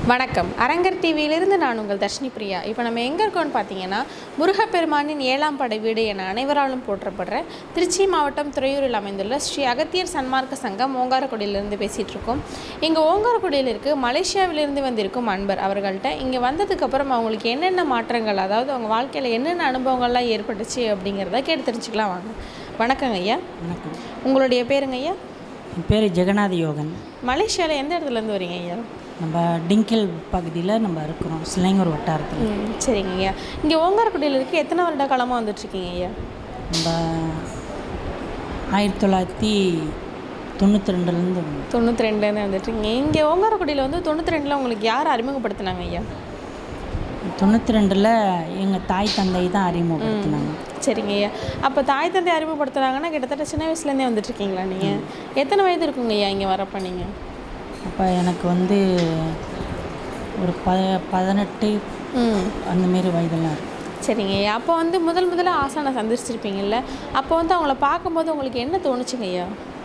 வணக்கம் அரங்கர் டிவியிலிருந்து நான் உங்கள் தர்ஷினி பிரியா இப்போ நம்ம எங்கே இருக்கோம்னு பார்த்தீங்கன்னா முருகப்பெருமானின் ஏழாம் படை வீடு என அனைவராலும் போற்றப்படுற திருச்சி மாவட்டம் துறையூரில் அமைந்துள்ள ஸ்ரீ அகத்தியர் சன்மார்க்க சங்கம் ஓங்காரக்குடியிலிருந்து பேசிகிட்டு இருக்கோம் இங்கே ஓங்காரக்குடியில் இருக்க மலேசியாவிலிருந்து வந்திருக்கும் அன்பர் அவர்கள்ட்ட இங்கே வந்ததுக்கப்புறம் அவங்களுக்கு என்னென்ன மாற்றங்கள் அதாவது அவங்க வாழ்க்கையில் என்னென்ன அனுபவங்கள்லாம் ஏற்பட்டுச்சு அப்படிங்கிறத கேட்டு தெரிஞ்சுக்கலாம் வாங்க வணக்கங்க ஐயா வணக்கம் உங்களுடைய பேருங்க ஐயா என் பேர் ஜெகநாத யோகன் மலேசியாவில் எந்த இடத்துலேருந்து வரீங்க ஐயா நம்ம டிங்கில் பகுதியில் நம்ம இருக்கிறோம் சிலைங்கூர் வட்டாரத்தில் ம் சரிங்க ஐயா இங்கே ஓங்காரக்குடியில் இருக்க எத்தனை வருட காலமாக வந்துட்டுருக்கீங்க ஐயா நம்ம ஆயிரத்தி தொள்ளாயிரத்தி தொண்ணூற்றி ரெண்டுலேருந்து தொண்ணூற்றி ரெண்டுலேருந்து வந்துட்டுருக்கீங்க இங்கே ஓங்காரக்குடியில் வந்து தொண்ணூற்றி ரெண்டில் உங்களுக்கு யார் அறிமுகப்படுத்தினாங்க ஐயா தொண்ணூற்றி ரெண்டில் எங்கள் தாய் தந்தை தான் அறிமுகப்படுத்தினாங்க சரிங்க ஐயா அப்போ தாய் தந்தை அறிமுகப்படுத்துனாங்கன்னா கிட்டத்தட்ட சின்ன வயசுலேருந்தே வந்துட்டுருக்கீங்களா நீங்கள் எத்தனை வயது இருக்குங்க ஐயா இங்கே வரப்போ நீங்கள் அப்போ எனக்கு வந்து ஒரு ப பதினெட்டு ம் அந்தமாரி வயதெல்லாம் இருக்கு சரிங்க ஐயா அப்போ வந்து முதல் முதல்ல ஆசானை சந்திச்சிருப்பீங்கல்ல அப்போ வந்து அவங்கள பார்க்கும்போது உங்களுக்கு என்ன தோணுச்சுங்க ஐயா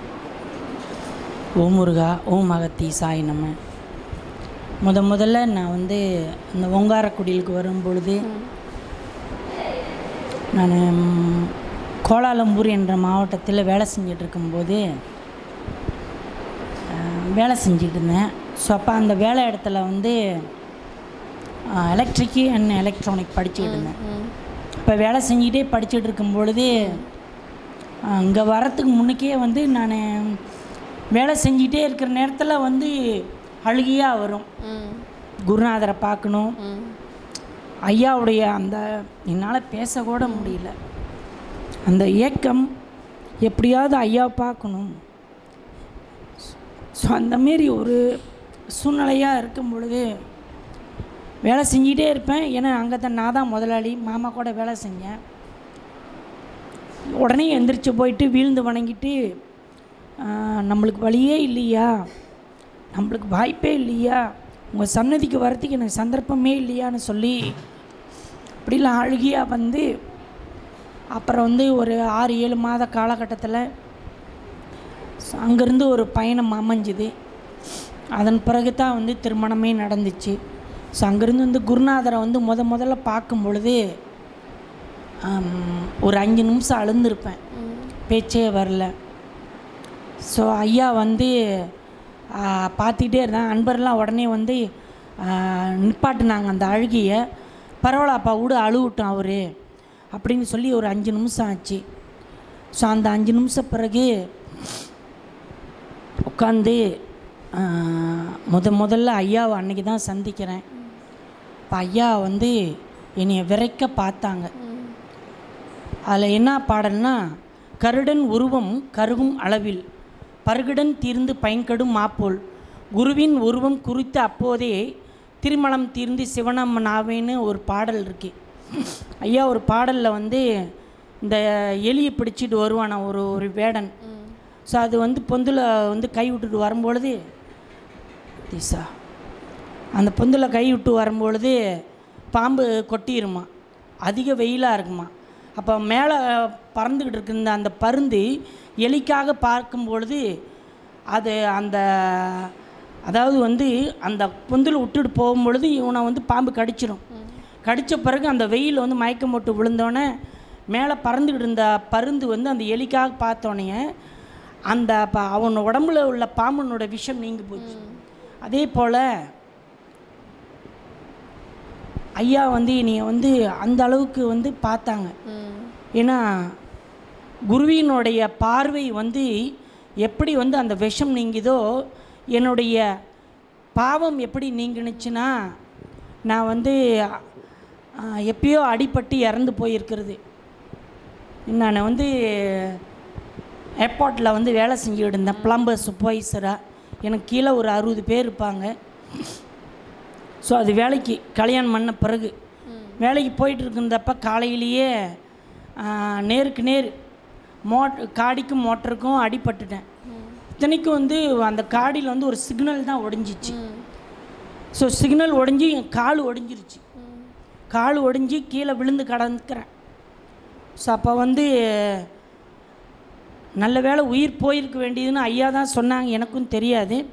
ஓம் முருகா ஓம் அகத்தி சாய் நம்ம முத முதல்ல நான் வந்து அந்த ஓங்காரக்குடிலுக்கு வரும் பொழுது நான் கோலாலம்பூர் என்ற மாவட்டத்தில் வேலை செஞ்சுட்டு இருக்கும்போது அஹ், வேலை செஞ்சுட்டு இருந்தேன் ஸோ அப்போ அந்த வேலை இடத்துல வந்து எலக்ட்ரிக்கு அண்ட் எலக்ட்ரானிக் படிச்சுக்கிட்டு இருந்தேன் ம் இப்போ வேலை செஞ்சுக்கிட்டே படிச்சுட்டு இருக்கும் பொழுது இங்கே வரத்துக்கு முன்னுக்கே வந்து நான் வேலை செஞ்சுக்கிட்டே இருக்கிற நேரத்தில் வந்து அழுகியாக வரும் ம் குருநாதரை பார்க்கணும் ம் ஐயாவுடைய அந்த என்னால் பேசக்கூட முடியல அந்த ஏக்கம் எப்படியாவது ஐயா பார்க்கணும் ஸோ அந்தமாரி ஒரு சூழ்நிலையாக இருக்கும் பொழுது வேலை செஞ்சிட்டே இருப்பேன் ஏன்னா அங்கே தான் நான் தான் முதலாளி மாமா கூட வேலை செஞ்சேன் உடனே எந்திரிச்சு போயிட்டு வீழ்ந்து வணங்கிட்டு "ஆஹ், நம்மளுக்கு வழியே இல்லையா நம்மளுக்கு வாய்ப்பே இல்லையா உங்கள் சன்னதிக்கு வரத்துக்கு எனக்கு சந்தர்ப்பமே இல்லையான்னு சொல்லி இப்படிலாம் அழுகியாக வந்து அப்புறம் வந்து ஒரு ஆறு ஏழு மாத காலகட்டத்தில் அங்கேருந்து ஒரு பயணம் அமைஞ்சுது அதன் பிறகு தான் வந்து திருமணமே நடந்துச்சு ஸோ அங்கேருந்து வந்து குருநாதரை வந்து முத முதல்ல பார்க்கும் பொழுது ஆம், ஒரு அஞ்சு நிமிஷம் அழுந்திருப்பேன் ம் பேச்சே வரல ஸோ ஐயா வந்து ஆ, பார்த்துக்கிட்டே இருந்தேன் அன்பர்லாம் உடனே வந்து ஆ, நிப்பாட்டினாங்க அந்த அழுகிய பரவாயில்லப்பா விடு அழுவிட்டோம் அவர் அப்படின்னு சொல்லி ஒரு அஞ்சு நிமிஷம் ஆச்சு ஸோ அந்த அஞ்சு நிமிஷம் பிறகு உட்காந்து முத முதல்ல ஐயாவை அன்னைக்கு தான் சந்திக்கிறேன் இப்போ ஐயா வந்து என்னைய விரைக்க பார்த்தாங்க ம் அதில் என்ன பாடல்னா கருடன் உருவம் கருகும் அளவில் பருகுடன் தீர்ந்து பயன்கடும் மாப்போல் குருவின் உருவம் குறித்து அப்போதே திருமணம் தீர்ந்து சிவனம்மன் ஆவேன்னு ஒரு பாடல் இருக்கு ஐயா ஒரு பாடலில் வந்து இந்த எலியை பிடிச்சிட்டு வருவானா ஒரு ஒரு வேடன் ம் ஸோ அது வந்து பொந்தில் வந்து கை விட்டுட்டு வரும்பொழுது திசா அந்த பொந்தில் கை விட்டு வரும்பொழுது பாம்பு கொட்டிருமா அதிக வெயிலாக இருக்குமா அப்போ மேலே பறந்துக்கிட்டு இருக்க அந்த பருந்து எலிக்காக பார்க்கும் பொழுது அது அந்த அதாவது வந்து அந்த பொந்தில் விட்டுட்டு போகும்பொழுது இவனை வந்து பாம்பு கடிச்சிடும் கடித்த பிறகு அந்த வெயில் வந்து மயக்கம் போட்டு விழுந்தோடனே மேலே பறந்துக்கிட்டு இருந்த பருந்து வந்து அந்த எலிக்காக பார்த்தோன்னே அந்த ப அவன் உடம்புல உள்ள பாம்புனோட விஷம் நீங்கி போச்சு அதே போல் ஐயா வந்து என்னைய வந்து அந்த அளவுக்கு வந்து பார்த்தாங்க ம் ஏன்னா குருவினுடைய பார்வை வந்து எப்படி வந்து அந்த விஷம் நீங்குதோ என்னுடைய பாவம் எப்படி நீங்கினுச்சுன்னா நான் வந்து ஆ, எப்பயோ அடிபட்டு இறந்து போயிருக்கிறது நான் வந்து ஏர்போர்ட்டில் வந்து வேலை செஞ்சுக்கிட்டு இருந்தேன் பிளம்பர் சூப்பர்வைசராக எனக்கு கீழே ஒரு அறுபது பேர் இருப்பாங்க ஸோ அது வேலைக்கு கல்யாணம் பண்ண பிறகு வேலைக்கு போயிட்டு இருந்தப்ப காலையிலேயே ஆ, நேருக்கு நேர் மோட் காடிக்கும் மோட்டருக்கும் அடிபட்டுட்டேன் இத்தனைக்கும் வந்து அந்த காடியில் வந்து ஒரு சிக்னல் தான் ஒடிஞ்சிச்சு ம் ஸோ சிக்னல் ஒடிஞ்சு என் கால் ஒடிஞ்சிருச்சு ம் கால் ஒடிஞ்சு கீழே விழுந்து கடந்துக்கிறேன் ஸோ அப்போ வந்து நல்ல வேளை உயிர் போயிருக்க வேண்டியதுன்னு ஐயா தான் சொன்னாங்க எனக்கும் தெரியாது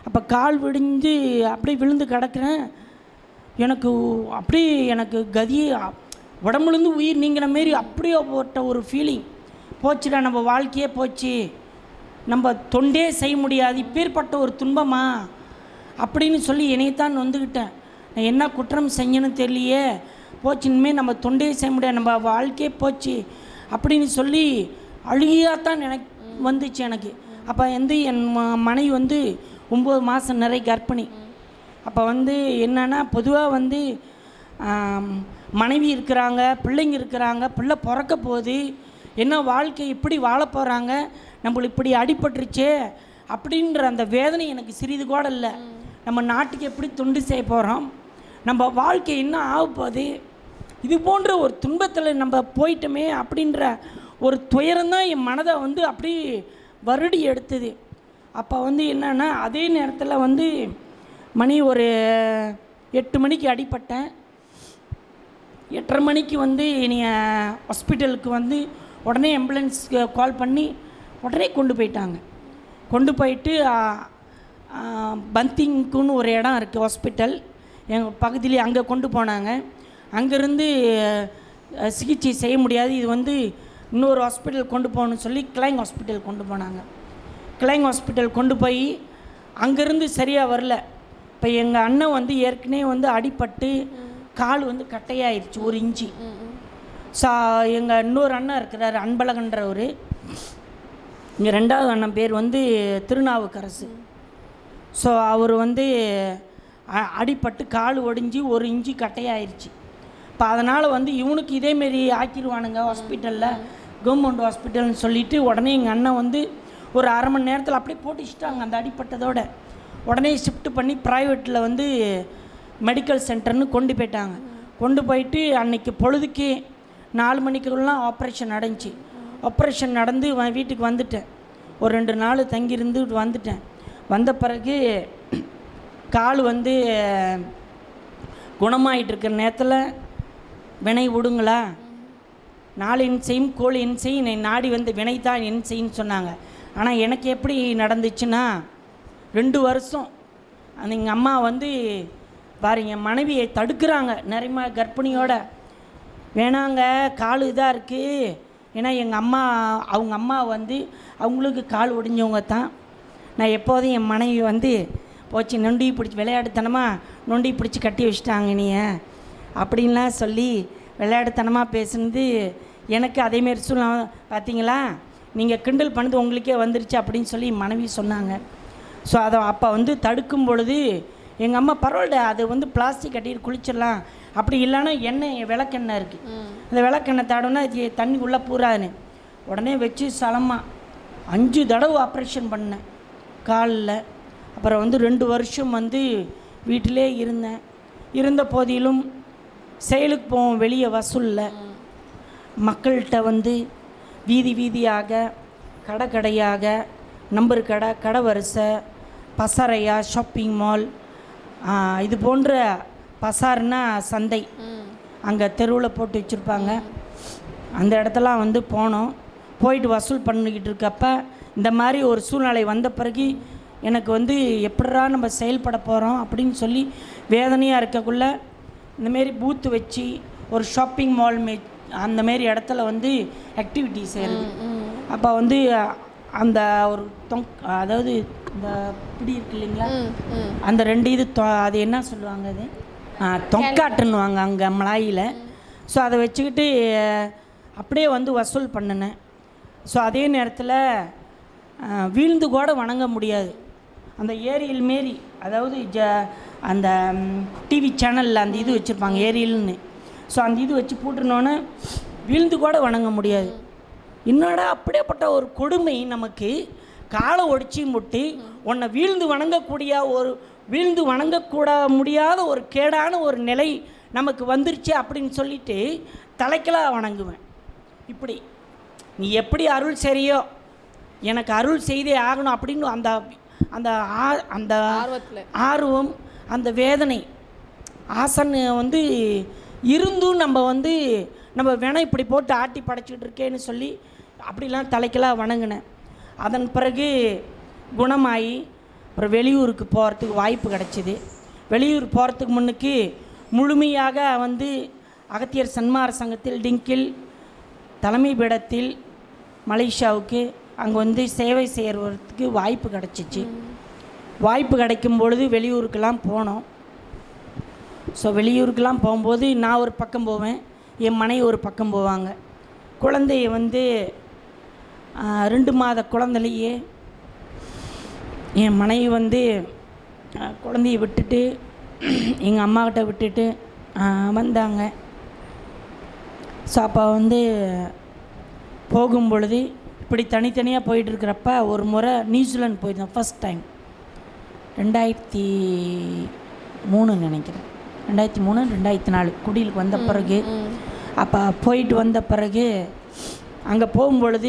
அப்போ கால் விடிஞ்சு அப்படியே விழுந்து கிடக்கிறேன் எனக்கு அப்படியே எனக்கு கதியே அ- உடம்புலேருந்து உயிர் நீங்கின மாரி அப்படியே போட்ட ஒரு ஃபீலிங் போச்சுடா நம்ம வாழ்க்கையே போச்சு நம்ம தொண்டே செய்ய முடியாது இப்பேற்பட்ட ஒரு துன்பமா அப்படின்னு சொல்லி என்னைத்தான் வந்துக்கிட்டேன் நான் என்ன குற்றம் செஞ்சேன்னு தெரியலையே போச்சு இனிமேல் நம்ம தொண்டே செய்ய முடியாது நம்ம வாழ்க்கையே போச்சு அப்படின்னு சொல்லி அழுகியாத்தான் எனக்கு வந்துச்சு எனக்கு அப்போ வந்து என் ம- மனைவி வந்து ஒம்பது மாதம் நிறைய கர்ப்பிணி அப்போ வந்து என்னன்னா பொதுவாக வந்து ஆம், மனைவி இருக்கிறாங்க பிள்ளைங்க இருக்கிறாங்க பிள்ளை பிறக்க போகுது என்ன வாழ்க்கை இப்படி வாழ போகிறாங்க நம்மளுக்கு இப்படி அடிபட்டுருச்சே அப்படின்ற அந்த வேதனை எனக்கு சிறிது கூட இல்லை நம்ம நாட்டுக்கு எப்படி தொண்டு செய்ய போகிறோம் நம்ம வாழ்க்கை என்ன ஆக போகுது இது போன்ற ஒரு துன்பத்தில் நம்ம போயிட்டோமே அப்படின்ற ஒரு துயரம்தான் என் மனதை வந்து அப்படி வருடி எடுத்தது அப்போ வந்து என்னன்னா அதே நேரத்தில் வந்து மணி ஒரு எட்டு மணிக்கு அடிபட்டேன் எட்டரை மணிக்கு வந்து என்னைய ஹாஸ்பிட்டலுக்கு வந்து உடனே ஆம்புலன்ஸ்க்கு கால் பண்ணி உடனே கொண்டு போயிட்டாங்க கொண்டு போயிட்டு ஆ, ஆ, பந்திங்க்குன்னு ஒரு இடம் இருக்குது ஹாஸ்பிட்டல் எங்கள் பக்கத்துலேயே அங்கே கொண்டு போனாங்க அங்கேருந்து அஹ், சிகிச்சை செய்ய முடியாது இது வந்து இன்னொரு ஹாஸ்பிட்டல் கொண்டு போகணும்னு சொல்லி கிளைங் ஹாஸ்பிட்டல் கொண்டு போனாங்க கிளைங் ஹாஸ்பிட்டல் கொண்டு போய் அங்கேருந்து சரியாக வரல இப்போ எங்கள் அண்ணன் வந்து ஏற்கனவே வந்து அடிபட்டு கால் வந்து கட்டையாயிருச்சு ஒரு இன்ச்சு சா எங்கள் இன்னொரு அண்ணன் இருக்கிறார் அன்பழகன்றவர் இங்கே ரெண்டாவது அண்ணன் பேர் வந்து திருநாவுக்கரசு ஸோ அவர் வந்து அ- அடிபட்டு கால் ஒடிஞ்சு ஒரு இன்ச்சு கட்டையாயிருச்சு இப்போ அதனால் வந்து இவனுக்கு இதேமாரி ஆக்கிடுவானுங்க ஹாஸ்பிட்டலில் கவர்மெண்ட் ஹாஸ்பிட்டல்னு சொல்லிட்டு உடனே எங்கள் அண்ணன் வந்து ஒரு அரை மணி நேரத்தில் அப்படியே போட்டு வச்சுட்டாங்க அந்த அடிப்பட்டதோட உடனே ஷிஃப்ட் பண்ணி ப்ரைவேட்டில் வந்து மெடிக்கல் சென்டர்னு கொண்டு போயிட்டாங்க கொண்டு போயிட்டு அன்னைக்கு பொழுதுக்கு நாலு மணிக்குள்ளலாம் ஆப்ரேஷன் நடந்துச்சு ஆப்ரேஷன் நடந்து வ- வீட்டுக்கு வந்துட்டேன் ஒரு ரெண்டு நாள் தங்கியிருந்து வந்துட்டேன் வந்த பிறகு கால் வந்து குணமாயிட்டு இருக்கிற நேரத்தில் வினை விடுங்களா நாலு இன்சையும் கோழி இன்சையும் என்னை நாடி வந்து வினை தான் இன்சைன்னு சொன்னாங்க ஆனால் எனக்கு எப்படி நடந்துச்சுன்னா ரெண்டு வருஷம் அந்த எங்கள் அம்மா வந்து பாருங்க என் மனைவியை தடுக்கிறாங்க நிறைய கர்ப்பிணியோட வேணாங்க கால் இதாக இருக்குது ஏன்னா எங்கள் அம்மா அவங்க அம்மா வந்து அவங்களுக்கு கால் ஒடிஞ்சவங்க தான் நான் எப்போதும் என் மனைவி வந்து போச்சு நொண்டி பிடிச்சி விளையாடுத்தனமாக நொண்டி பிடிச்சி கட்டி வச்சுட்டாங்க நீய அப்படின்லாம் சொல்லி விளையாடுத்தனமாக பேசுனது எனக்கு அதேமாரி சொல்ல பார்த்தீங்களா நீங்கள் கிண்டல் பண்ணது உங்களுக்கே வந்துருச்சு அப்படின்னு சொல்லி என் மனைவி சொன்னாங்க ஸோ அதை அப்போ வந்து தடுக்கும் பொழுது எங்கள் அம்மா பரவாயில்ல அது வந்து பிளாஸ்டிக் கட்டிட்டு குளிச்சிடலாம் அப்படி இல்லைன்னா எண்ணெய் விளக்கெண்ணெய் இருக்குது அந்த விளக்கெண்ணெய் தடவுனா இது தண்ணி உள்ளே பூரான்னு உடனே வச்சு சலமா அஞ்சு தடவை ஆப்ரேஷன் பண்ணேன் காலில் அப்புறம் வந்து ரெண்டு வருஷம் வந்து வீட்டிலே இருந்தேன் இருந்த போதிலும் செயலுக்கு போவோம் வெளியே வசூலில் மக்கள்கிட்ட வந்து வீதி வீதியாக கடை கடையாக நம்பர் கடை கடை வரிசை பசறையா ஷாப்பிங் மால் இது போன்ற பசார்னா சந்தை அங்கே தெருவில் போட்டு வச்சுருப்பாங்க அந்த இடத்தெல்லாம் வந்து போனோம் போயிட்டு வசூல் பண்ணிக்கிட்டு இருக்கப்ப இந்த மாதிரி ஒரு சூழ்நிலை வந்த பிறகு எனக்கு வந்து எப்படிடா நம்ம செயல்பட போகிறோம் அப்படின்னு சொல்லி வேதனையாக இருக்கக்குள்ள இந்தமாரி பூத்து வச்சு ஒரு ஷாப்பிங் மால் மே அந்த மாரி இடத்துல வந்து ஆக்டிவிட்டி செய்கிறது அப்போ வந்து அந்த ஒரு தொங் அதாவது இந்த பிடி இருக்கு இல்லைங்களா அந்த ரெண்டு இது தொ- அது என்ன சொல்லுவாங்க அது ஆ, தொங்காட்டுன்னுவாங்க அங்கே மலாயில் ஸோ அதை வச்சுக்கிட்டு அப்படியே வந்து வசூல் பண்ணினேன் ஸோ அதே நேரத்தில் ஆ, வீழ்ந்து கூட வணங்க முடியாது அந்த ஏரியல் மாரி அதாவது ஜ அந்த டிவி சேனலில் அந்த இது வச்சுருப்பாங்க ஏரியல்னு ஸோ அந்த இது வச்சு போட்டுருந்தோன்னே வீழ்ந்து கூட வணங்க முடியாது என்னடா அப்படியேப்பட்ட ஒரு கொடுமை நமக்கு காலை ஒடிச்சு முட்டி உன்னை வீழ்ந்து வணங்கக்கூடிய ஒரு வீழ்ந்து வணங்கக்கூட முடியாத ஒரு கேடான ஒரு நிலை நமக்கு வந்துருச்சு அப்படின்னு சொல்லிட்டு தலைக்கெல்லாம் வணங்குவேன் இப்படி நீ எப்படி அருள் சரியோ எனக்கு அருள் செய்தே ஆகணும் அப்படின்னு அந்த அந்த ஆ- அந்த ஆர்வத்தில் ஆர்வம் அந்த வேதனை ஆசன் வந்து இருந்தும் நம்ம வந்து நம்ம வேணால் இப்படி போட்டு ஆட்டி படைச்சிட்டு இருக்கேன்னு சொல்லி அப்படிலாம் தலைக்கெல்லாம் வணங்கினேன் அதன் பிறகு குணமாகி அப்புறம் வெளியூருக்கு போகிறதுக்கு வாய்ப்பு கிடச்சிது வெளியூர் போகிறதுக்கு முன்னுக்கு முழுமையாக வந்து அகத்தியர் சன்மார சங்கத்தில் டிங்கில் தலைமை பீடத்தில் மலேசியாவுக்கு அங்கே வந்து சேவை செய்கிறதுக்கு வாய்ப்பு கிடச்சிச்சு வாய்ப்பு கிடைக்கும் பொழுது வெளியூருக்கெல்லாம் போனோம் ஸோ வெளியூருக்கெல்லாம் போகும்போது நான் ஒரு பக்கம் போவேன் என் மனைவி ஒரு பக்கம் போவாங்க குழந்தைய வந்து ஆ, ரெண்டு மாத குழந்தைலையே என் மனைவி வந்து ஆ, குழந்தைய விட்டுட்டு எங்கள் அம்மாக்கிட்ட விட்டுட்டு ஆ, வந்தாங்க ஸோ அப்போ வந்து போகும் பொழுது இப்படி தனித்தனியாக போயிட்டு இருக்கிறப்ப ஒரு முறை நியூசிலாந்து போயிருந்தேன் ஃபஸ்ட் டைம் ரெண்டாயிரத்தி மூணு நினைக்கிறேன் ரெண்டாயிரத்தி மூணு ரெண்டாயிரத்தி நாலு குடிலுக்கு வந்த பிறகு அப்போ போயிட்டு வந்த பிறகு அங்கே போகும்பொழுது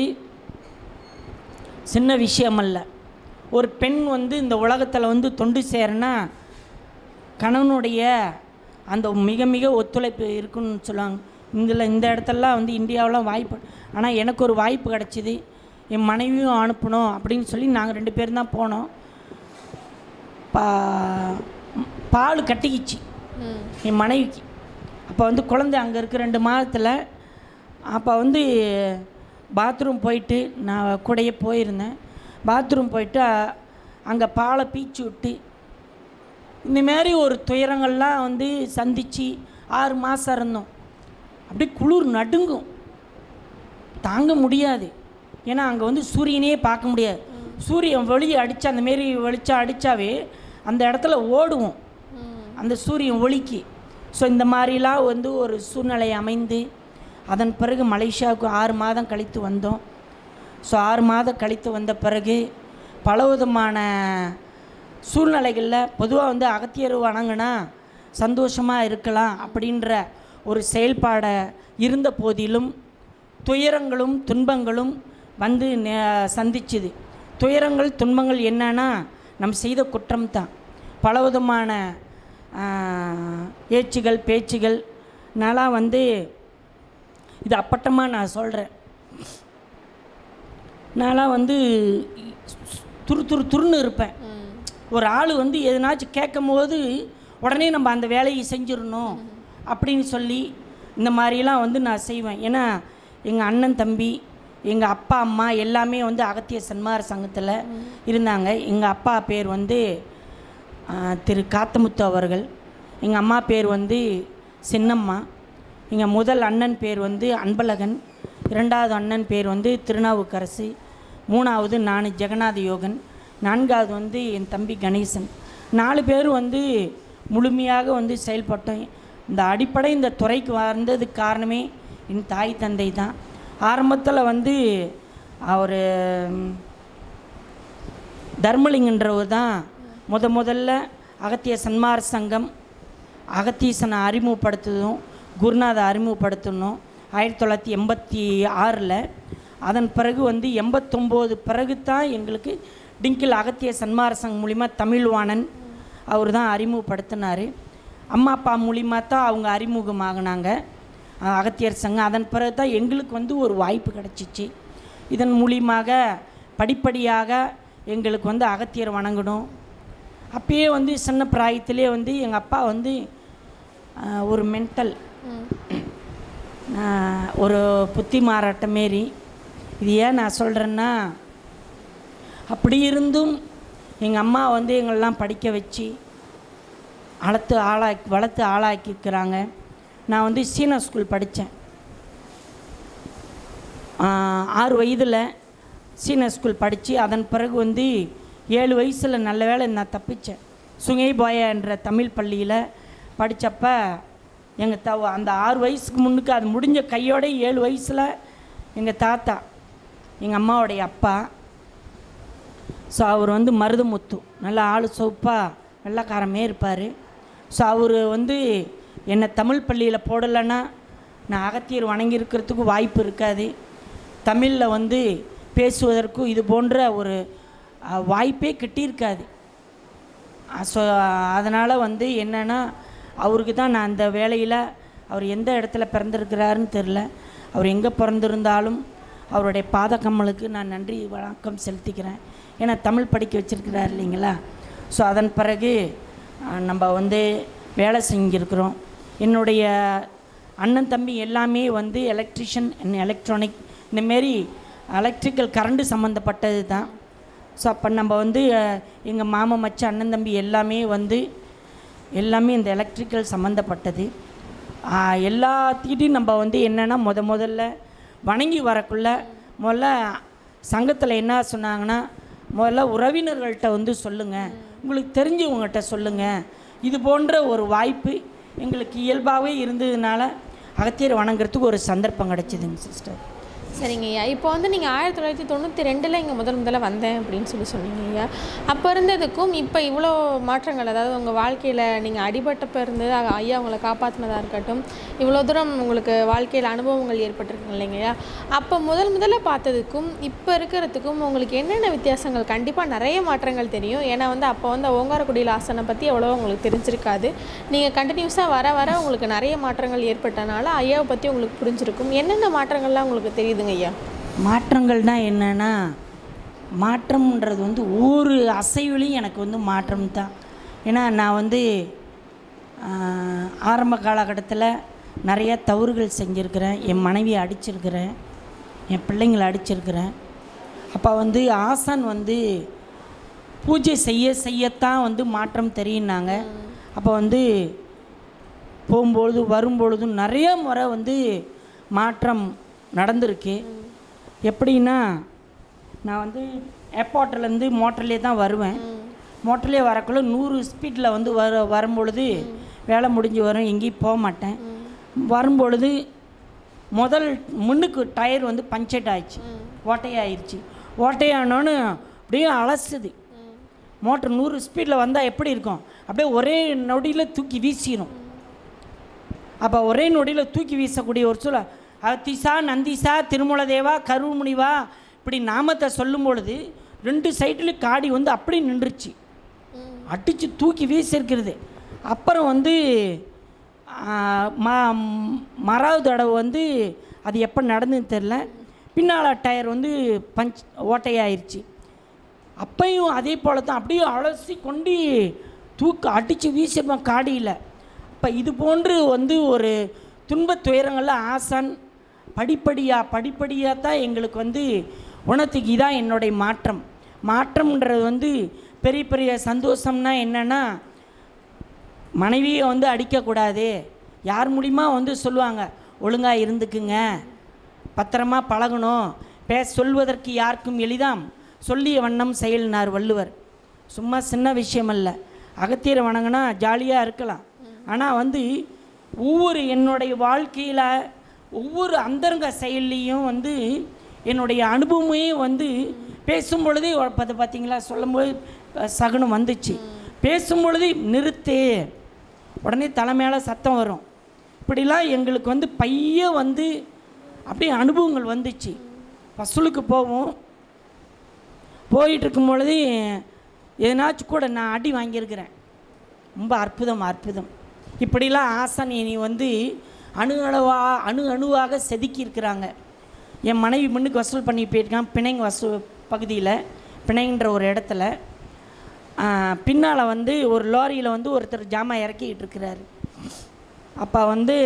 சின்ன விஷயமல்ல ஒரு பெண் வந்து இந்த உலகத்தில் வந்து தொண்டு சேரனா கணவனுடைய அந்த மிக மிக ஒத்துழைப்பு இருக்குன்னு சொல்லுவாங்க இதில் இந்த இடத்துலலாம் வந்து இந்தியாவெலாம் வாய்ப்பு ஆனால் எனக்கு ஒரு வாய்ப்பு கிடச்சிது என் மனைவியும் அனுப்பணும் அப்படின்னு சொல்லி நாங்கள் ரெண்டு பேரும் தான் போனோம் பா பால் கட்டிக்கிச்சு ம் என் மனைவிக்கு அப்போ வந்து குழந்தை அங்கே இருக்க ரெண்டு மாதத்தில் அப்போ வந்து பாத்ரூம் போயிட்டு நான் கூடயே போயிருந்தேன் பாத்ரூம் போயிட்டு அங்கே பாலை பீச்சு விட்டு இந்த மாதிரி ஒரு துயரங்கள்லாம் வந்து சந்தித்து ஆறு மாதம் இருந்தோம் அப்படியே குளிர் நடுங்கும் தாங்க முடியாது ஏன்னா அங்கே வந்து சூரியனையே பார்க்க முடியாது சூரியன் வெளியே அடித்தா அந்த மாரி வெளிச்சம் அடித்தாவே அந்த இடத்துல ஓடுவோம் ம் அந்த சூரியன் ஒளிக்கு ஸோ இந்த மாதிரிலாம் வந்து ஒரு சூழ்நிலை அமைந்து அதன் பிறகு மலேசியாவுக்கு ஆறு மாதம் கழித்து வந்தோம் ஸோ ஆறு மாதம் கழித்து வந்த பிறகு பலவிதமான சூழ்நிலைகளில் பொதுவாக வந்து அகத்தியர் வணங்கினா சந்தோஷமாக இருக்கலாம் அப்படின்ற ஒரு செயல்பாடை இருந்த போதிலும் துயரங்களும் துன்பங்களும் வந்து நே- சந்திச்சுது துயரங்கள் துன்பங்கள் என்னன்னா நம்ம செய்த குற்றம் தான் பலவிதமான ஆஹ், ஏச்சுகள் பேச்சுகள் நான்லாம் வந்து இது அப்பட்டமாக நான் சொல்கிறேன் நான்லாம் வந்து துரு துரு துருன்னு இருப்பேன் ம் ஒரு ஆள் வந்து எதனாச்சும் கேட்கும் போது உடனே நம்ம அந்த வேலையை செஞ்சிடணும் அப்படின்னு சொல்லி இந்த மாதிரிலாம் வந்து நான் செய்வேன் ஏன்னா எங்கள் அண்ணன் தம்பி எங்கள் அப்பா அம்மா எல்லாமே வந்து அகத்திய சன்மார சங்கத்தில் இருந்தாங்க எங்கள் அப்பா பேர் வந்து ஆ, திரு காத்தமுத்து அவர்கள் எங்கள் அம்மா பேர் வந்து சின்னம்மா எங்கள் முதல் அண்ணன் பேர் வந்து அன்பழகன் இரண்டாவது அண்ணன் பேர் வந்து திருநாவுக்கரசு மூணாவது நான் ஜெகநாத யோகன் நான்காவது வந்து என் தம்பி கணேசன் நாலு பேர் வந்து முழுமையாக வந்து செயல்பட்டோம் இந்த அடிப்படை இந்த துறைக்கு வந்ததுக்கு காரணமே என் தாய் தந்தை தான் ஆரம்பத்தில் வந்து அவர் தர்மலிங்கன்றவர் தான் முத முதல்ல அகத்திய சன்மார சங்கம் அகத்தீசனை அறிமுகப்படுத்துதும் குருநாதை அறிமுகப்படுத்தணும் ஆயிரத்தி தொள்ளாயிரத்தி எண்பத்தி ஆறில் அதன் பிறகு வந்து எண்பத்தொம்போது பிறகு தான் எங்களுக்கு டிங்கில் அகத்திய சன்மார சங்கம் மூலிமா தமிழ்வாணன் அவர் தான் அறிமுகப்படுத்தினார் அம்மா அப்பா மூலிமா தான் அவங்க அறிமுகமாகினாங்க அஹ், அகத்தியர் சங்கம் அதன் பிறகு தான் எங்களுக்கு வந்து ஒரு வாய்ப்பு கிடச்சிச்சு இதன் மூலியமாக படிப்படியாக எங்களுக்கு வந்து அகத்தியர் வணங்கணும் அப்பயே வந்து சின்ன பிராயத்திலே வந்து எங்கள் அப்பா வந்து ஆஹ், ஒரு மென்டல் ம் ஒரு புத்தி மாறாட்டம் மாரி இது ஏன் நான் சொல்கிறேன்னா அப்படி இருந்தும் எங்கள் அம்மா வந்து எங்களெல்லாம் படிக்க வச்சு வளர்த்து ஆளாக்கி வளர்த்து ஆளாக்கிக்கிறாங்க நான் வந்து சீனா ஸ்கூல் படித்தேன் ஆறு வயதில் சீன ஸ்கூல் படித்து அதன் பிறகு வந்து ஏழு வயசில் நல்ல வேளை நான் தப்பிச்சேன் சுங்கை பாயா என்ற தமிழ் பள்ளியில் படித்தப்ப எங்கள் த அந்த ஆறு வயசுக்கு முன்னுக்கு அது முடிஞ்ச கையோட ஏழு வயசில் எங்கள் தாத்தா எங்கள் அம்மாவுடைய அப்பா ஸோ அவர் வந்து மருதமுத்து நல்ல ஆளு சோப்பாக வெள்ளைக்காரமே இருப்பார் ஸோ அவர் வந்து என்னை தமிழ் பள்ளியில் போடலைன்னா நான் அகத்தியர் வணங்கியிருக்கிறதுக்கு வாய்ப்பு இருக்காது தமிழில் வந்து பேசுவதற்கும் இது போன்ற ஒரு அஹ், வாய்ப்பே கிட்டியிருக்காது ஸோ அதனால் வந்து என்னென்னா அவருக்கு தான் நான் அந்த வேலையில் அவர் எந்த இடத்துல பிறந்திருக்கிறாருன்னு தெரில அவர் எங்கே பிறந்திருந்தாலும் அவருடைய பாத கம்மலுக்கு நான் நன்றி வணக்கம் செலுத்திக்கிறேன் ஏன்னா தமிழ் படிக்க வச்சிருக்கிறார் இல்லைங்களா ஸோ அதன் பிறகு அஹ், நம்ம வந்து வேலை செஞ்சுருக்கிறோம் என்னுடைய அண்ணன் தம்பி எல்லாமே வந்து எலக்ட்ரிஷியன் அண்ட் எலக்ட்ரானிக் இந்தமாரி எலக்ட்ரிக்கல் கரண்ட்டு சம்மந்தப்பட்டது தான் ஸோ அப்போ நம்ம வந்து எங்கள் மாமா மச்ச அண்ணன் தம்பி எல்லாமே வந்து எல்லாமே இந்த எலக்ட்ரிக்கல் சம்மந்தப்பட்டது ஆஹ், எல்லாத்துக்கிட்டையும் நம்ம வந்து என்னென்னா முத முதல்ல வணங்கி வரக்குள்ள முதல்ல சங்கத்தில் என்ன சொன்னாங்கன்னா முதல்ல உறவினர்கள்ட்ட வந்து சொல்லுங்கள் உங்களுக்கு தெரிஞ்சவங்ககிட்ட சொல்லுங்கள் இது போன்ற ஒரு வாய்ப்பு எங்களுக்கு இயல்பாகவே இருந்ததுனால அகத்தியர் வணங்குறதுக்கு ஒரு சந்தர்ப்பம் கிடச்சிதுங்க சிஸ்டர் சரிங்க ஐயா இப்போ வந்து நீங்கள் ஆயிரத்தி தொள்ளாயிரத்தி தொண்ணூற்றி ரெண்டில் இங்கே முதல் முதல்ல வந்தேன் அப்படின்னு சொல்லி சொன்னீங்க ஐயா அப்போ இருந்ததுக்கும் இப்போ இவ்வளோ மாற்றங்கள் அதாவது உங்கள் வாழ்க்கையில் நீங்கள் அடிபட்டப்ப இருந்து அ- ஐயா உங்களை காப்பாற்றினதாக இருக்கட்டும் இவ்வளோ தூரம் உங்களுக்கு வாழ்க்கையில் அனுபவங்கள் ஏற்பட்டிருக்குங்க இல்லைங்க ஐயா அப்போ முதல் முதல்ல பார்த்ததுக்கும் இப்போ இருக்கிறதுக்கும் உங்களுக்கு என்னென்ன வித்தியாசங்கள் கண்டிப்பாக நிறைய மாற்றங்கள் தெரியும் ஏன்னா வந்து அப்போ வந்து ஓங்காரக்குடியில் ஆசனை பற்றி எவ்வளோ உங்களுக்கு தெரிஞ்சிருக்காது நீங்கள் கண்டினியூஸாக வர வர உங்களுக்கு நிறைய மாற்றங்கள் ஏற்பட்டனால ஐயாவை பற்றி உங்களுக்கு புரிஞ்சிருக்கும் என்னென்ன மாற்றங்கள்லாம் உங்களுக்கு தெரியுதுங்க ஐயா மாற்றங்கள்னால் என்னென்னா மாற்றம்ன்றது வந்து ஒவ்வொரு அசைவுலையும் எனக்கு வந்து மாற்றம் தான் ஏன்னா நான் வந்து ஆஹ், ஆரம்ப காலகட்டத்தில் நிறைய தவறுகள் செஞ்சுருக்கிறேன் என் மனைவியை அடிச்சிருக்கிறேன் என் பிள்ளைங்களை அடிச்சிருக்கிறேன் அப்போ வந்து ஆசான் வந்து பூஜை செய்ய செய்யத்தான் வந்து மாற்றம் தெரியுனாங்க அப்போ வந்து போகும்பொழுது வரும்பொழுதும் நிறைய முறை வந்து மாற்றம் நடந்திருக்கு எப்படின்னா நான் வந்து ஏர்போர்ட்லேருந்து மோட்டர்லேயே தான் வருவேன் மோட்டர்லேயே வரக்குள்ள நூறு ஸ்பீடில் வந்து வர வரும்பொழுது வேலை முடிஞ்சு வரும் எங்கேயும் போக மாட்டேன் வரும்பொழுது முதல் முன்னுக்கு டயர் வந்து பஞ்சட் ஆயிடுச்சு ஓட்டையாயிருச்சு ஓட்டையானோன்னு அப்படியே அலசுது மோட்டர் நூறு ஸ்பீடில் வந்தால் எப்படி இருக்கும் அப்படியே ஒரே நொடியில் தூக்கி வீசிடும் அப்போ ஒரே நொடியில் தூக்கி வீசக்கூடிய ஒரு சொல்ல அத்திசா நந்திசா திருமூலதேவா கருமுனிவா இப்படி நாமத்தை சொல்லும் பொழுது ரெண்டு சைடில் காடி வந்து அப்படி நின்றுச்சு அடித்து தூக்கி வீசிருக்கிறது அப்புறம் வந்து ஆ, ம மறாவது தடவை வந்து அது எப்போ நடந்ததுன்னு தெரில பின்னால் டயர் வந்து பஞ்ச் ஓட்டையாயிருச்சு அப்பையும் அதே போல தான் அப்படியே அலசி கொண்டு தூக்க அடித்து வீசிருப்பேன் காடியில் அப்போ இது போன்று வந்து ஒரு துன்பத் துயரங்களில் ஆசான் படிப்படியாக படிப்படியாக தான் எங்களுக்கு வந்து உணர்த்துக்கு இதான் என்னுடைய மாற்றம் மாற்றம்ன்றது வந்து பெரிய பெரிய சந்தோஷம்னா என்னென்னா மனைவியை வந்து அடிக்கக்கூடாது யார் மூலியமா வந்து சொல்லுவாங்க ஒழுங்காக இருந்துக்குங்க பத்திரமா பழகணும் பே சொல்வதற்கு யாருக்கும் எளிதாம் சொல்லிய வண்ணம் செயல்னார் வள்ளுவர் சும்மா சின்ன விஷயம் அல்ல அகத்தியரை வணங்கினா ஜாலியாக இருக்கலாம் ஆனால் வந்து ஒவ்வொரு என்னுடைய வாழ்க்கையில் ஒவ்வொரு அந்தரங்க செயல்லையும் வந்து என்னுடைய அனுபவமே வந்து பேசும் பொழுதே பார்த்து பார்த்தீங்களா சொல்லும்போது அஹ், சகுனம் வந்துச்சு பேசும் பொழுதே நிறுத்து உடனே தலை மேலே சத்தம் வரும் இப்படிலாம் எங்களுக்கு வந்து பைய வந்து அப்படியே அனுபவங்கள் வந்துச்சு வசூலுக்கு போவோம் போயிட்டு இருக்கும் பொழுது எதனாச்சும் கூட நான் அடி வாங்கியிருக்கிறேன் ரொம்ப அற்புதம் அற்புதம் இப்படிலாம் ஆசான் நீ வந்து அணு அணுவா அணு அணுவாக செதுக்கி இருக்கிறாங்க என் மனைவி முன்னுக்கு வசூல் பண்ணி போயிருக்கான் பிணைங்க வசூல் பகுதியில் பிணைங்கன்ற ஒரு இடத்துல பின்னால் வந்து ஒரு லாரியில் வந்து ஒருத்தர் ஜாமான் இறக்கிக்கிட்டு இருக்கிறாரு அப்போ வந்து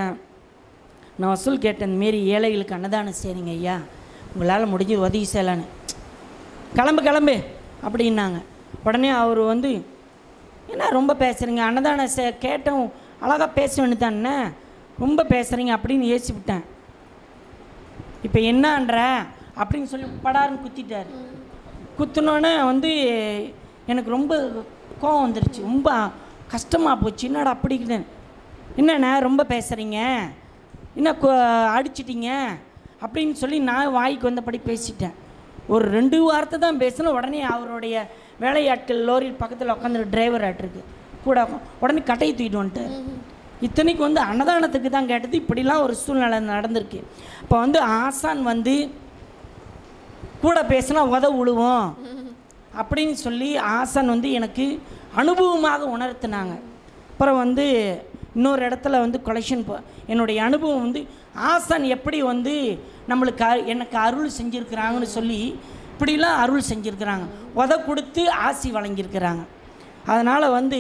நான் வசூல் கேட்டேன் இந்த மாரி ஏழைகளுக்கு அன்னதானம் செய்றீங்க ஐயா உங்களால் முடிஞ்சு உதவி செய்யலான்னு கிளம்பு கிளம்பு அப்படின்னாங்க உடனே அவர் வந்து என்ன ரொம்ப பேசுகிறீங்க அன்னதானம் சே கேட்டோம் அழகாக பேச வேண்டியதானே ரொம்ப பேசுகிறீங்க அப்படின்னு ஏசி விட்டேன் இப்போ என்னன்ற அப்படின்னு சொல்லி படாருன்னு குத்திட்டார் குத்துனோன்னே வந்து எனக்கு ரொம்ப கோவம் வந்துருச்சு ரொம்ப கஷ்டமாக போச்சு என்னடா அப்படிக்கிட்டு என்னண்ணே ரொம்ப பேசுகிறீங்க என்ன கு- அடிச்சிட்டீங்க அப்படின்னு சொல்லி நான் வாய்க்கு வந்தபடி பேசிட்டேன் ஒரு ரெண்டு வார்த்தை தான் பேசினேன் உடனே அவருடைய வேலையாட்கள் லோரியில் பக்கத்தில் உட்காந்து டிரைவர் ஆட்டிருக்கு கூட உக்கா- உடனே கட்டையை தூக்கிட்டு வந்துட்டார் இத்தனைக்கு வந்து அன்னதானத்துக்கு தான் கேட்டது இப்படிலாம் ஒரு சூழ்நிலை நடந்திருக்கு இப்போ வந்து ஆசான் வந்து கூட பேசினா உத விழுவோம் அப்படின்னு சொல்லி ஆசான் வந்து எனக்கு அனுபவமாக உணர்த்தினாங்க அப்புறம் வந்து இன்னொரு இடத்துல வந்து கொலெக்ஷன் என்னுடைய அனுபவம் வந்து ஆசான் எப்படி வந்து நம்மளுக்கு அ- எனக்கு அருள் செஞ்சுருக்கிறாங்கன்னு சொல்லி இப்படிலாம் அருள் செஞ்சுருக்கிறாங்க உத கொடுத்து ஆசி வழங்கியிருக்கிறாங்க அதனால் வந்து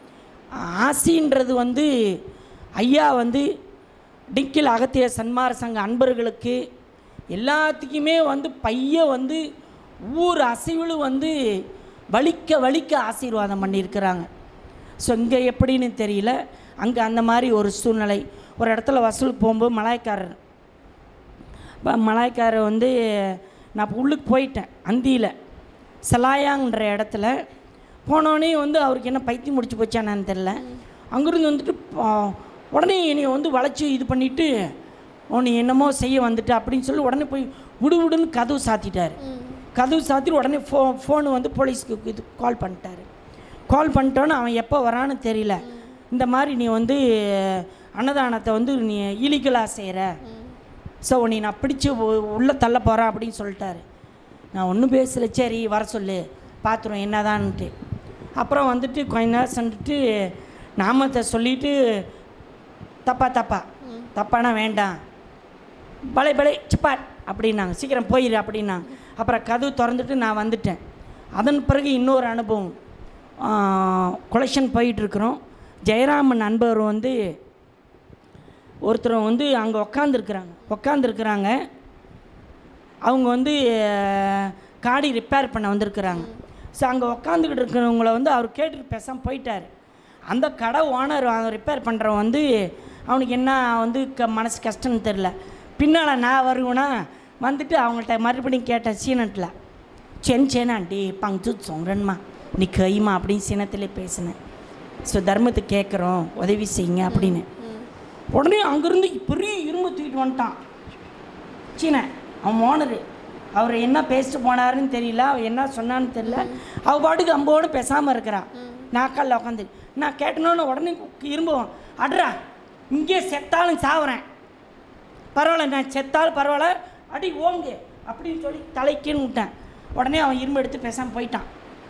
ஆசின்றது வந்து ஐயா வந்து டிக்கில் அகத்திய சன்மார சங்க அன்பர்களுக்கு எல்லாத்துக்குமே வந்து பைய வந்து ஊர் அசைவிலும் வந்து வலிக்க வலிக்க ஆசீர்வாதம் பண்ணியிருக்கிறாங்க ஸோ இங்கே எப்படின்னு தெரியல அங்கே அந்த மாதிரி ஒரு சூழ்நிலை ஒரு இடத்துல வசூலுக்கு போகும்போது மலாய்க்காரர் இப்போ மலாய்க்காரர் வந்து நான் இப்போ உள்ளுக்கு போயிட்டேன் அந்தியில் சலாயாங்கிற இடத்துல போனோடனே வந்து அவருக்கு என்ன பைத்தியம் முடிச்சு போச்சானான்னு தெரில அங்கேருந்து வந்துட்டு பா- உடனே என்னை வந்து வளைச்சி இது பண்ணிவிட்டு நீ என்னமோ செய்ய வந்துட்டு அப்படின்னு சொல்லி உடனே போய் விடு விடுன்னு கதவு சாத்திட்டார் கதவு சாத்திட்டு உடனே ஃபோ ஃபோனு வந்து போலீஸ்க்கு இது கால் பண்ணிட்டாரு கால் பண்ணிட்டோன்னு அவன் எப்போ வரான்னு தெரியல இந்த மாதிரி நீ வந்து அன்னதானத்தை வந்து நீ இலிகலாக செய்கிற ஸோ உன்னை நான் பிடிச்சி உள்ளே தள்ள போகிறேன் அப்படின்னு சொல்லிட்டாரு நான் ஒன்றும் பேசல சரி வர சொல்லு பார்த்துருவோம் என்னதான்ட்டு அப்புறம் வந்துட்டு கொஞ்ச நேரம் சென்றுட்டு நாமத்தை சொல்லிட்டு தப்பா தப்பா தப்பானா வேண்டாம் பலை பலை சிப்பாட் அப்படின்னாங்க சீக்கிரம் போயிரு அப்படின்னாங்க அப்புறம் கதவு திறந்துட்டு நான் வந்துட்டேன் அதன் பிறகு இன்னொரு அனுபவம் கொலெக்ஷன் போயிட்டுருக்குறோம் ஜெயராமன் நண்பர் வந்து ஒருத்தர் வந்து அங்கே உக்காந்துருக்குறாங்க உக்காந்துருக்குறாங்க அவங்க வந்து அஹ், காடி ரிப்பேர் பண்ண வந்திருக்கிறாங்க ஸோ அங்கே உக்காந்துக்கிட்டு இருக்கிறவங்கள வந்து அவர் கேட்டுட்டு பேசாமல் போயிட்டார் அந்த கடை ஓனர் ரிப்பேர் பண்ணுறவன் வந்து அவனுக்கு என்ன வந்து க மனசு கஷ்டம்னு தெரில பின்னால் நான் வருவேனா வந்துட்டு அவங்கள்ட்ட மறுபடியும் கேட்டேன் சீனட்டில் சென் சேனாண்டி பங்கு சொல்கிறேன்மா நீ கைமா அப்படின்னு சீனத்திலே பேசினேன் ஸோ தர்மத்துக்கு கேட்குறோம் உதவி செய்யுங்க அப்படின்னு உடனே அங்கேருந்து பெரிய இரும்பு தூக்கிட்டு வந்துட்டான் சீன அவன் ஓனரு அவர் என்ன பேசிட்டு போனாருன்னு தெரியல அவன் என்ன சொன்னான்னு தெரியல அவ பாட்டுக்கு அம்போடு பேசாமல் இருக்கிறான் நாக்காலில் உட்காந்து நான் கேட்டனோன்னு உடனே இரும்புவோம் அட்ரா இங்கே செத்தாலும் சாவுறேன் பரவாயில்ல நான் செத்தாலும் பரவாயில்ல அடி ஓங்கு அப்படின்னு சொல்லி தலைக்குன்னு விட்டேன் உடனே அவன் இரும்பு எடுத்து பேசாமல் போயிட்டான்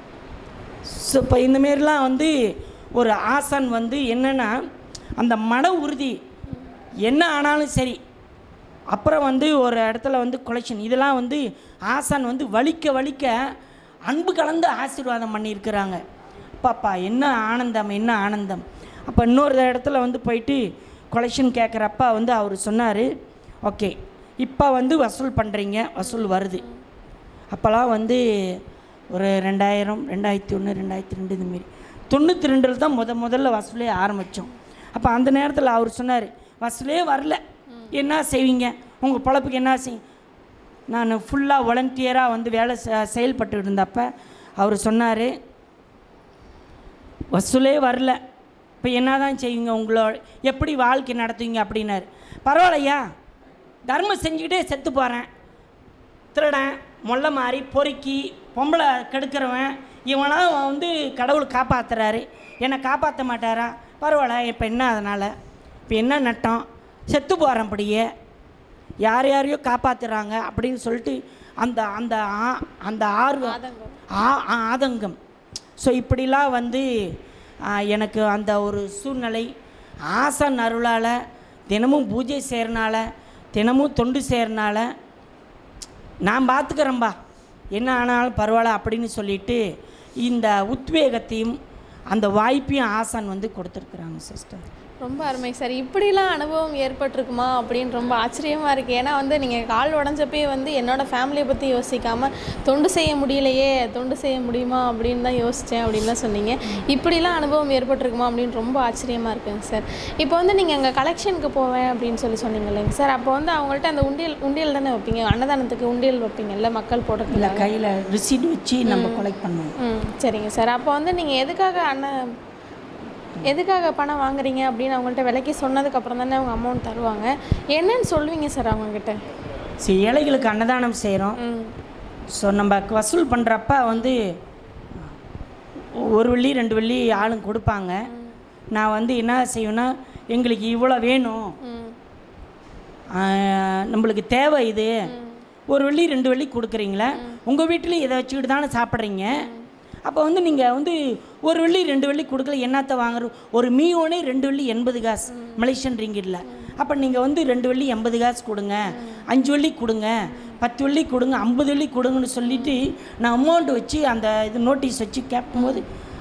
ஸோ இப்போ இந்தமாரிலாம் வந்து ஒரு ஆசான் வந்து என்னென்னா அந்த மன உறுதி என்ன ஆனாலும் சரி அப்புறம் வந்து ஒரு இடத்துல வந்து கொலெக்ஷன் இதெல்லாம் வந்து ஆசான் வந்து வலிக்க வலிக்க அன்பு கலந்து ஆசீர்வாதம் பண்ணியிருக்கிறாங்க பாப்பா என்ன ஆனந்தம் என்ன ஆனந்தம் அப்போ இன்னொரு இடத்துல வந்து போயிட்டு கொலெக்ஷன் கேட்குறப்ப வந்து அவர் சொன்னார் ஓகே இப்போ வந்து வசூல் பண்ணுறீங்க வசூல் வருது அப்போல்லாம் வந்து ஒரு ரெண்டாயிரம் ரெண்டாயிரத்தி ஒன்று ரெண்டாயிரத்தி ரெண்டு இதுமாரி தொண்ணூற்றி ரெண்டில் தான் முத முதல்ல வசூலே ஆரம்பித்தோம் அப்போ அந்த நேரத்தில் அவர் சொன்னார் வசூலே வரல என்ன செய்வீங்க உங்கள் பொழப்புக்கு என்ன செய்யும் நான் ஃபுல்லாக வாலண்டியராக வந்து வேலை செ- செயல்பட்டுட்டு இருந்தப்ப அவர் சொன்னார் வசூலே வரல இப்போ என்ன தான் செய்வீங்க உங்களோட எப்படி வாழ்க்கை நடத்துவீங்க அப்படின்னாரு பரவாயில்லையா தர்மம் செஞ்சுக்கிட்டே செத்து போகிறேன் திருடன் மொல்ல மாறி பொறுக்கி பொம்பளை கெடுக்கிறவன் இவனாம் வந்து கடவுள் காப்பாத்துறாரு என்னை காப்பாற்ற மாட்டாரா பரவாயில்ல இப்போ என்ன அதனால் இப்போ என்ன நட்டம் செத்து போகிறேன் அப்படியே யார் யாரையோ காப்பாற்றுறாங்க அப்படின்னு சொல்லிட்டு அந்த அந்த ஆ- அந்த ஆர்வம் ஆ- ஆ- ஆதங்கம் ஸோ இப்படிலாம் வந்து ஆ, எனக்கு அந்த ஒரு சூழ்நிலை ஆசன் அருளால் தினமும் பூஜை செய்கிறனால தினமும் தொண்டு செய்கிறனால நான் பார்த்துக்கிறேன்பா என்ன ஆனாலும் பரவாயில்ல அப்படின்னு சொல்லிட்டு இந்த உத்வேகத்தையும் அந்த வாய்ப்பையும் ஆசான் வந்து கொடுத்துருக்குறாங்க சிஸ்டர் ரொம்ப அருமை சார் இப்படிலாம் அனுபவம் ஏற்பட்டிருக்குமா அப்படின்னு ரொம்ப ஆச்சரியமாக இருக்குது ஏன்னா வந்து நீங்கள் கால் உடஞ்சப்பே வந்து என்னோட ஃபேமிலியை பற்றி யோசிக்காமல் தொண்டு செய்ய முடியலையே தொண்டு செய்ய முடியுமா அப்படின்னு தான் யோசித்தேன் அப்படின்னு தான் சொன்னீங்க இப்படிலாம் அனுபவம் ஏற்பட்டிருக்குமா அப்படின்னு ரொம்ப ஆச்சரியமாக இருக்குங்க சார் இப்போ வந்து நீங்கள் அங்கே கலெக்ஷனுக்கு போவேன் அப்படின்னு சொல்லி சொன்னீங்க இல்லைங்க சார் அப்போ வந்து அவங்கள்ட்ட அந்த உண்டியல் உண்டியல் தானே வைப்பீங்க அன்னதானத்துக்கு உண்டியல் வைப்பீங்கல்ல மக்கள் இல்லை போடுறதுல கையில் ரிசீட் வச்சு நம்ம கொலெக்ட் பண்ணுவோம் ம் சரிங்க சார் அப்போ வந்து நீங்கள் எதுக்காக அண்ணன் எதுக்காக பணம் வாங்குறீங்க அப்படின்னு அவங்கள்ட்ட விலைக்கு சொன்னதுக்கப்புறம் தானே அவங்க அமௌண்ட் தருவாங்க என்னன்னு சொல்லுவீங்க சார் அவங்கக்கிட்ட சரி ஏழைகளுக்கு அன்னதானம் செய்கிறோம் ம் ஸோ நம்ம வசூல் பண்ணுறப்ப வந்து ஒரு வெள்ளி ரெண்டு வெள்ளி ஆளுங்க கொடுப்பாங்க நான் வந்து என்ன செய்வேன்னா எங்களுக்கு இவ்வளோ வேணும் ம் ஆஹ், நம்மளுக்கு தேவை இது ஒரு வெள்ளி ரெண்டு வெள்ளி கொடுக்குறீங்களா உங்கள் வீட்டிலையும் இதை வச்சுக்கிட்டு தானே சாப்பிட்றீங்க அப்போ வந்து நீங்கள் வந்து ஒரு வெள்ளி ரெண்டு வெள்ளி கொடுக்கல என்னத்தை வாங்குற ஒரு மீயோனே ரெண்டு வெள்ளி எண்பது காசு மலேசியன் ரிங்கிட்ல அப்போ நீங்கள் வந்து ரெண்டு வெள்ளி எண்பது காசு கொடுங்க அஞ்சு வெள்ளி கொடுங்க பத்து வெள்ளி கொடுங்க ஐம்பது வெள்ளி கொடுங்கன்னு சொல்லிட்டு நான் அமௌண்ட் வச்சு அந்த இது நோட்டீஸ் வச்சு கேட்கும்போது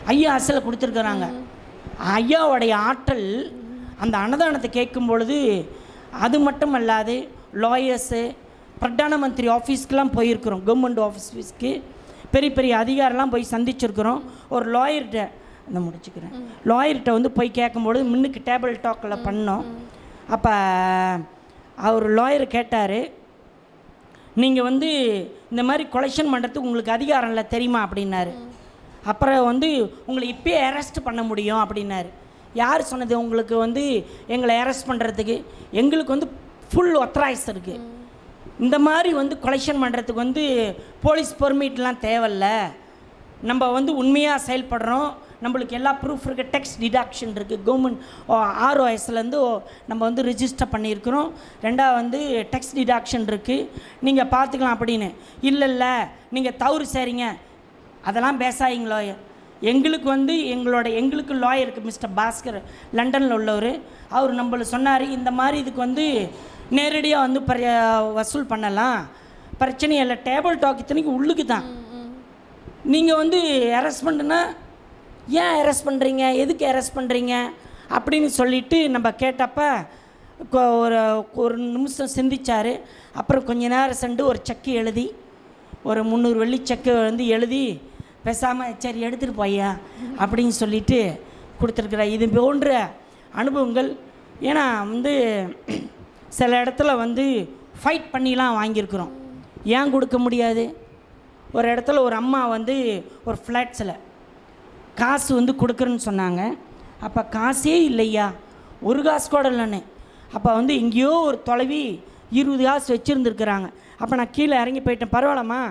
ஐயா அசலை கொடுத்துருக்குறாங்க ஐயாவுடைய ஆற்றல் அந்த அன்னதானத்தை கேட்கும் பொழுது அது மட்டும் அல்லாது லாயர்ஸு பிரதான மந்திரி ஆஃபீஸ்க்கெலாம் போயிருக்கிறோம் கவர்மெண்ட் ஆஃபீஸ்க்கு பெரிய பெரிய அதிகாரிலாம் போய் சந்திச்சிருக்கிறோம் ஒரு லாயர்கிட்ட நான் முடிச்சுக்கிறேன் லாயர்கிட்ட வந்து போய் கேட்கும்பொழுது முன்னுக்கு டேபிள் டாக்கில் பண்ணோம் அப்போ அவர் லாயர் கேட்டார் நீங்கள் வந்து இந்த மாதிரி கொலெக்ஷன் பண்ணுறதுக்கு உங்களுக்கு அதிகாரம் இல்லை தெரியுமா அப்படின்னாரு அப்புறம் வந்து உங்களை இப்பயே அரெஸ்ட் பண்ண முடியும் அப்படின்னாரு யார் சொன்னது உங்களுக்கு வந்து எங்களை அரெஸ்ட் பண்ணுறதுக்கு எங்களுக்கு வந்து ஃபுல் ஒத்தராய்ஸ் இருக்குது இந்த மாதிரி வந்து கொலெக்ஷன் பண்ணுறதுக்கு வந்து போலீஸ் பெர்மிட்லாம் தேவையில்ல நம்ம வந்து உண்மையாக செயல்படுறோம் நம்மளுக்கு எல்லா ப்ரூஃப் இருக்குது டெக்ஸ் டிடாக்ஷன் இருக்குது கவர்மெண்ட் ஆர்ஓஎஸ்லேருந்து நம்ம வந்து ரிஜிஸ்டர் பண்ணியிருக்கிறோம் ரெண்டாவது வந்து டெக்ஸ் டிடாக்ஷன் இருக்குது நீங்கள் பார்த்துக்கலாம் அப்படின்னு இல்லை இல்லை நீங்கள் தவறு செய்கிறீங்க அதெல்லாம் பேசாதீங்க லாயர் எங்களுக்கு வந்து எங்களோட எங்களுக்கு லாயருக்கு மிஸ்டர் பாஸ்கர் லண்டனில் உள்ளவர் அவர் நம்மள சொன்னார் இந்த மாதிரி இதுக்கு வந்து நேரடியாக வந்து பரி வசூல் பண்ணலாம் பிரச்சனை இல்லை டேபிள் டாக் இத்தனைக்கு உள்ளுக்கு தான் நீங்கள் வந்து அரெஸ்ட் பண்ணுனா ஏன் அரெஸ்ட் பண்ணுறீங்க எதுக்கு அரெஸ்ட் பண்ணுறீங்க அப்படின்னு சொல்லிட்டு நம்ம கேட்டப்ப கொ- ஒரு ஒரு நிமிஷம் சிந்திச்சார் அப்புறம் கொஞ்ச நேரம் சென்று ஒரு செக்கு எழுதி ஒரு முந்நூறு வெள்ளி செக்கு வந்து எழுதி பேசாமல் சரி எடுத்துகிட்டு போய்யா அப்படின்னு சொல்லிட்டு கொடுத்துருக்குற இது போன்ற அனுபவங்கள் ஏன்னா வந்து சில இடத்துல வந்து ஃபைட் பண்ணிலாம் வாங்கியிருக்கிறோம் ஏன் கொடுக்க முடியாது ஒரு இடத்துல ஒரு அம்மா வந்து ஒரு ஃப்ளாட்ஸில் காசு வந்து கொடுக்குறேன்னு சொன்னாங்க அப்போ காசே இல்லையா ஒரு காசு கூட இல்லைன்னு அப்போ வந்து எங்கேயோ ஒரு தொலைவி இருபது காசு வச்சுருந்துருக்குறாங்க அப்போ நான் கீழே இறங்கி போயிட்டேன் பரவாயில்லம்மா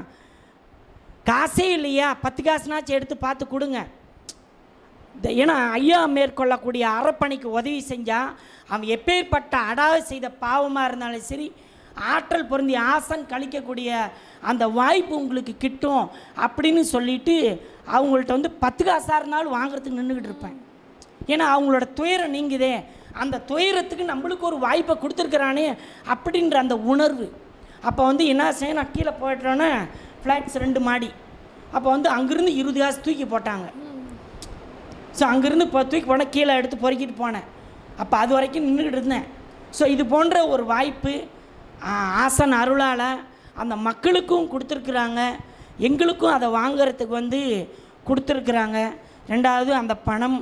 காசே இல்லையா பத்து காசுனாச்சும் எடுத்து பார்த்து கொடுங்க இந்த- ஏன்னா ஐயா மேற்கொள்ளக்கூடிய அறப்பணிக்கு உதவி செஞ்சால் அவன் எப்பேற்பட்ட அடாவை செய்த பாவமாக இருந்தாலும் சரி ஆற்றல் பொருந்தி ஆசன் கழிக்கக்கூடிய அந்த வாய்ப்பு உங்களுக்கு கிட்டும் அப்படின்னு சொல்லிட்டு அவங்கள்ட்ட வந்து பத்து காசாக இருந்தாலும் வாங்குறதுக்கு நின்றுக்கிட்டு இருப்பேன் ஏன்னா அவங்களோட துயரம் நீங்குதே அந்த துயரத்துக்கு நம்மளுக்கு ஒரு வாய்ப்பை கொடுத்துருக்குறானே அப்படின்ற அந்த உணர்வு அப்போ வந்து என்ன செய்ய நான் கீழே போயிட்டோன்னே ஃப்ளாட்ஸ் ரெண்டு மாடி அப்போ வந்து அங்கேருந்து இருபது காசு தூக்கி போட்டாங்க ஸோ அங்கேருந்து இப்போ தூக்கி போனேன் கீழே எடுத்து பொறுக்கிட்டு போனேன் அப்போ அது வரைக்கும் நின்றுக்கிட்டு இருந்தேன் ஸோ இது போன்ற ஒரு வாய்ப்பு ஆ, ஆசன் அருளால் அந்த மக்களுக்கும் கொடுத்துருக்குறாங்க எங்களுக்கும் அதை வாங்குறதுக்கு வந்து கொடுத்துருக்குறாங்க ரெண்டாவது அந்த பணம்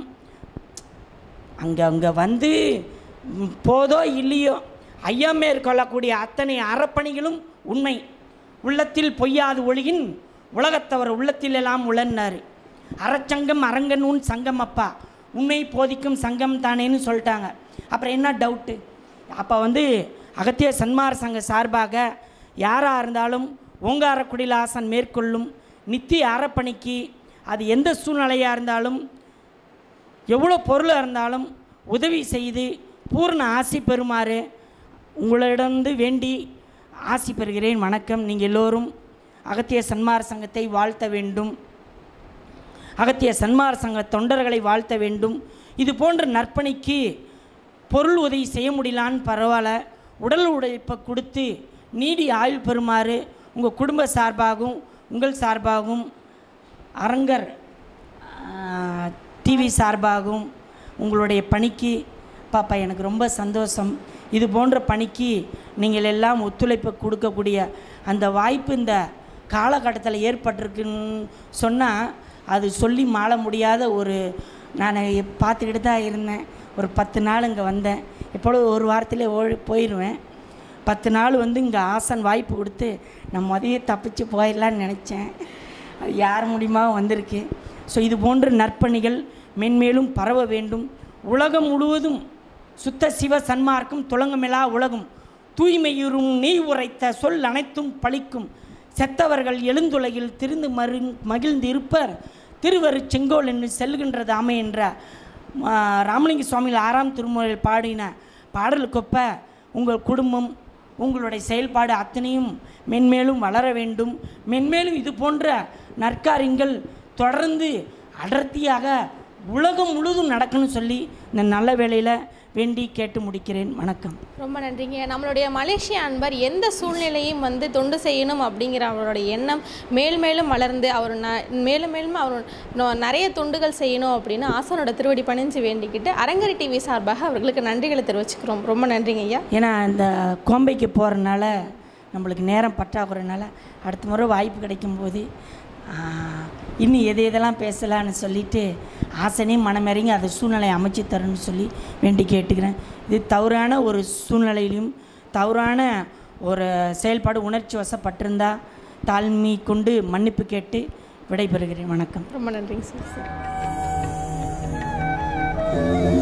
அங்கே அங்கே வந்து ம், போதோ இல்லையோ ஐயா மேற்கொள்ளக்கூடிய அத்தனை அறப்பணிகளும் உண்மை உள்ளத்தில் பொய்யாது ஒளியின் உலகத்தவர் உள்ளத்தில் எல்லாம் உழன்னார் அறச்சங்கம் அரங்கன் உன் சங்கம் அப்பா உண்மை போதிக்கும் சங்கம் தானேன்னு சொல்லிட்டாங்க அப்புறம் என்ன டவுட்டு அப்போ வந்து அகத்திய சன்மார் சங்க சார்பாக யாராக இருந்தாலும் ஓங்காரக்குடியில் ஆசன் மேற்கொள்ளும் நித்திய அறப்பணிக்கு அது எந்த சூழ்நிலையாக இருந்தாலும் எவ்வளோ பொருளாக இருந்தாலும் உதவி செய்து பூர்ண ஆசி பெறுமாறு உங்களிடந்து வேண்டி ஆசி பெறுகிறேன் வணக்கம் நீங்கள் எல்லோரும் அகத்திய சன்மார் சங்கத்தை வாழ்த்த வேண்டும் அகத்திய சன்மார் சங்க தொண்டர்களை வாழ்த்த வேண்டும் இது போன்ற நற்பணிக்கு பொருள் உதவி செய்ய முடியலான்னு பரவாயில்ல உடல் உழைப்பை கொடுத்து நீடி ஆயுள் பெறுமாறு உங்கள் குடும்ப சார்பாகவும் உங்கள் சார்பாகவும் அரங்கர் டிவி சார்பாகவும் உங்களுடைய பணிக்கு பாப்பா எனக்கு ரொம்ப சந்தோஷம் இது போன்ற பணிக்கு நீங்கள் எல்லாம் ஒத்துழைப்பு கொடுக்கக்கூடிய அந்த வாய்ப்பு இந்த காலகட்டத்தில் ஏற்பட்டிருக்குன்னு சொன்னால் அது சொல்லி மாள முடியாத ஒரு நான் பார்த்துக்கிட்டு தான் இருந்தேன் ஒரு பத்து நாள் இங்கே வந்தேன் எப்பொழுது ஒரு வாரத்திலே ஓடி போயிடுவேன் பத்து நாள் வந்து இங்கே ஆசன் வாய்ப்பு கொடுத்து நான் முதையே தப்பிச்சு போயிடலான்னு நினச்சேன் அது யார் மூலியமா வந்திருக்கு ஸோ இது போன்ற நற்பணிகள் மென்மேலும் பரவ வேண்டும் உலகம் முழுவதும் சுத்த சிவ சன்மார்க்கும் துலங்கமிலா உலகம் தூய்மையுறும் நெய் உரைத்த சொல் அனைத்தும் பழிக்கும் செத்தவர்கள் எழுந்துலகில் திருந்து மரு மகிழ்ந்து இருப்பர் திருவரு செங்கோல் என்று செல்கின்றது ஆமை என்ற ஆ, ராமலிங்க சுவாமிகள் ஆறாம் திருமுறையில் பாடின பாடலுக்கொப்ப உங்கள் குடும்பம் உங்களுடைய செயல்பாடு அத்தனையும் மென்மேலும் வளர வேண்டும் மென்மேலும் இது போன்ற நற்காரியங்கள் தொடர்ந்து அடர்த்தியாக உலகம் முழுதும் நடக்கணும்னு சொல்லி இந்த நல்ல வேளையில் வேண்டி கேட்டு முடிக்கிறேன் வணக்கம் ரொம்ப நன்றிங்க நம்மளுடைய மலேசிய அன்பர் எந்த சூழ்நிலையும் வந்து தொண்டு செய்யணும் அப்படிங்கிற அவருடைய எண்ணம் மேல் மேலும் வளர்ந்து அவர் ந மேலும் மேலும் அவர் நொ- நிறைய தொண்டுகள் செய்யணும் அப்படின்னு ஆசானோட திருவடி பணிஞ்சு வேண்டிக்கிட்டு அரங்கரி டிவி சார்பாக அவர்களுக்கு நன்றிகளை தெரிவிச்சுக்கிறோம் ரொம்ப நன்றிங்க ஐயா ஏன்னா இந்த கோம்பைக்கு போகிறனால நம்மளுக்கு நேரம் பற்றாக்குறைனால அடுத்த முறை வாய்ப்பு கிடைக்கும்போது ஆ, இன்னும் எது எதெல்லாம் பேசலான்னு சொல்லிட்டு ஆசனையும் மனமிறங்கி அதை சூழ்நிலையை அமைச்சு தரணும்னு சொல்லி வேண்டி கேட்டுக்கிறேன் இது தவறான ஒரு சூழ்நிலையிலும் தவறான ஒரு செயல்பாடு உணர்ச்சி வசப்பட்டிருந்தா தாழ்மை கொண்டு மன்னிப்பு கேட்டு விடைபெறுகிறேன் வணக்கம் ரொம்ப நன்றிங்க சார் சார்